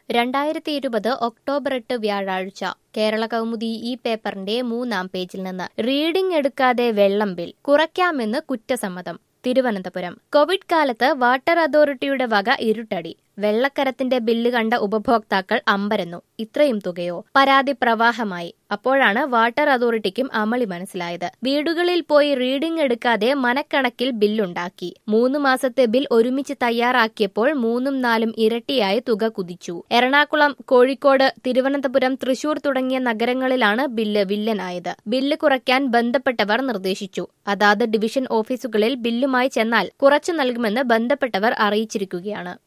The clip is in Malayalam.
രണ്ടായിരത്തി ഇരുപത് ഒക്ടോബർ എട്ട് വ്യാഴാഴ്ച കേരള കൗമുദി ഈ പേപ്പറിന്റെ മൂന്നാം പേജിൽ നിന്ന് റീഡിംഗ് എടുക്കാതെ വെള്ളം ബിൽ കുറയ്ക്കാമെന്ന് കുറ്റസമ്മതം തിരുവനന്തപുരം കോവിഡ് കാലത്ത് വാട്ടർ അതോറിറ്റിയുടെ വക ഇരുട്ടടി വെള്ളക്കരത്തിന്റെ ബില്ല് കണ്ട ഉപഭോക്താക്കൾ അമ്പരന്നു ഇത്രയും തുകയോ പരാതി പ്രവാഹമായി അപ്പോഴാണ് വാട്ടർ അതോറിറ്റിക്കും അമളി മനസ്സിലായത് വീടുകളിൽ പോയി റീഡിംഗ് എടുക്കാതെ മനക്കണക്കിൽ ബില്ലുണ്ടാക്കി മൂന്ന് മാസത്തെ ബിൽ ഒരുമിച്ച് തയ്യാറാക്കിയപ്പോൾ മൂന്നും നാലും ഇരട്ടിയായി തുക കുതിച്ചു എറണാകുളം കോഴിക്കോട് തിരുവനന്തപുരം തൃശൂർ തുടങ്ങിയ നഗരങ്ങളിലാണ് ബില്ല് വില്ലനായത് ബില്ല് കുറയ്ക്കാൻ ബന്ധപ്പെട്ടവർ നിർദ്ദേശിച്ചു അതാത് ഡിവിഷൻ ഓഫീസുകളിൽ ബില്ലുമായി ചെന്നാൽ കുറച്ചു നൽകുമെന്ന് ബന്ധപ്പെട്ടവർ അറിയിച്ചിരിക്കുകയാണ്